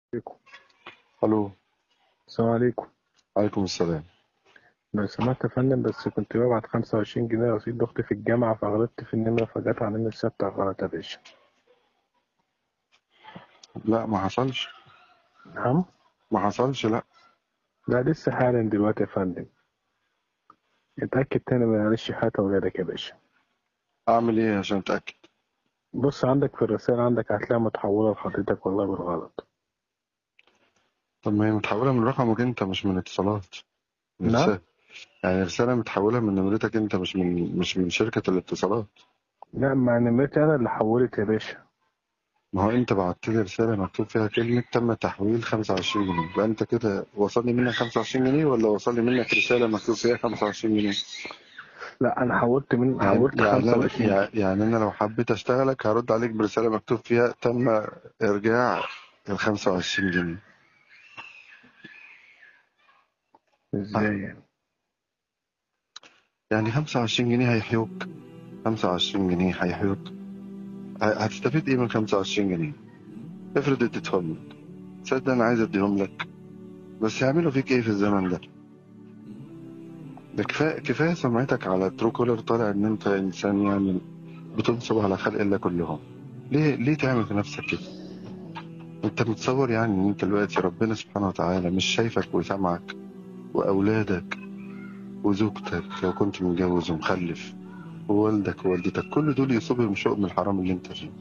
عليكم الو السلام عليكم عليكم السلام لو سمحت يا فندم بس كنت ببعت خمسة وعشرين جنيه رصيد لأختي في الجامعة فغلطت في النمرة فجت على النمرة الثابتة غلط يا باشا لا ما حصلش نعم ما حصلش لا لا لسه حالا دلوقتي يا فندم اتأكد تاني من معلش حياة ولادك يا باشا اعمل ايه عشان اتاكد بص عندك في الرسالة عندك هتلاقيها متحولة لحضرتك والله بالغلط طب ما هي متحوله من رقمك انت مش من اتصالات نعم رسالة. يعني رساله متحوله من نمرتك انت مش من مش من شركه الاتصالات لا ما نمرتي أنا اللي حولت يا باشا ما هو انت بعت لي رساله مكتوب فيها كلمه تم تحويل 25 جنيه يبقى انت كده وصلني منك 25 جنيه ولا وصلني منك رساله مكتوب فيها 25 جنيه لا أنا حولت من يعني حولت يعني خمسة أنا وعشرين يعني يعني انا لو حبيت اشتغلك هرد عليك برساله مكتوب فيها تم ارجاع ال 25 جنيه ازاي يعني يعني 25 جنيه هيحيوك 25 جنيه هيحيوك ه- هتستفيد ايه من 25 جنيه افرض اديتهم لك تصدق انا عايز اديهم لك بس يعملوا فيك ايه في الزمن ده ده كفايه كفايه سمعتك على ترو كولر طالع ان انت انسان يعني بتنصب على خلق الله كلهم ليه ليه تعمل في نفسك كده انت متصور يعني ان انت دلوقتي ربنا سبحانه وتعالى مش شايفك وسامعك واولادك وزوجتك لو كنت متجوز ومخلف ووالدك ووالدتك كل دول يصيبهم شؤم الحرام اللي انت فيه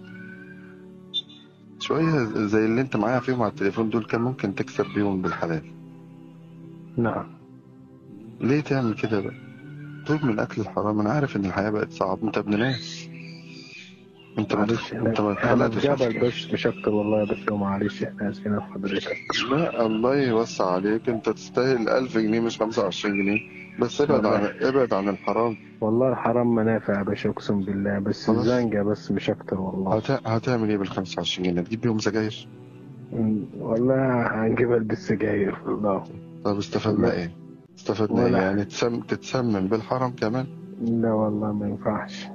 شوية زي اللي انت معايا فيهم على التليفون دول كان ممكن تكسب بيهم بالحلال نعم ليه تعمل كده بقى توب من اكل الحرام انا عارف ان الحياة بقت صعب انت ابن ناس انت ما معلش تخ... انت احنا ما احنا اتخلقتش في عشان جبل بس مش أكتر والله يا باشا ومعلش احنا آسفين في حضرتك لا الله يوسع عليك انت تستاهل 1000 جنيه مش 25 جنيه بس ابعد عن والله ابعد عن الحرام والله الحرام منافع يا باشا اقسم بالله بس خلاص الزنجة بس مش اكتر والله هت... هتعمل ايه بال 25 جنيه تجيب بيهم سجاير أمم، والله هنجيبها بالسجاير والله طب استفدنا لا ايه استفدنا ايه ولا يعني تسم... تتسمم بالحرام كمان لا والله ما ينفعش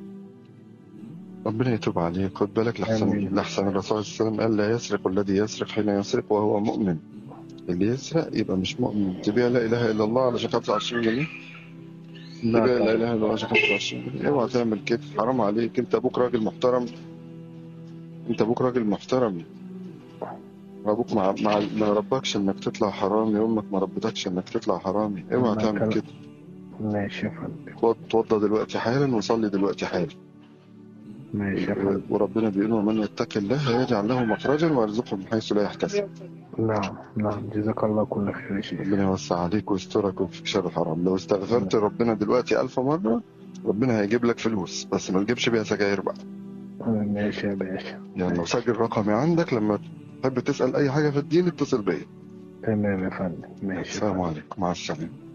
ربنا يتوب عليك خد بالك لحسن امين لحسن الرسول صلى الله عليه وسلم قال لا يسرق الذي يسرق حين يسرق وهو مؤمن اللي يسرق يبقى مش مؤمن تبيع لا اله الا الله علشان 25 جنيه لا تبيع لا طبعا اله الا الله عشان 25 جنيه اوعى تعمل كده حرام عليك انت ابوك راجل محترم انت ابوك راجل محترم ابوك ما ما ما ربكش انك تطلع حرامي امك ما ربتكش انك تطلع حرامي اوعى ما تعمل كان كده ماشي يا فندم خد توضى دلوقتي حالا وصلي دلوقتي حالا ماشي يا فندم وربنا بيقول ومن يتق الله يجعل له مخرجا ويرزقه من حيث لا يحتسب نعم نعم جزاك الله كل خير يا شيخ ربنا يوسع عليك ويسترك ويكفيك شر الحرام لو استغفرت ربنا دلوقتي ألف مرة ربنا هيجيب لك فلوس بس ما تجيبش بيها سجاير بقى ماشي يا باشا يعني لو ماشي سجل رقمي عندك لما تحب تسأل أي حاجة في الدين اتصل بيا تمام يا فندم ماشي يا السلام فندم عليكم مع السلامة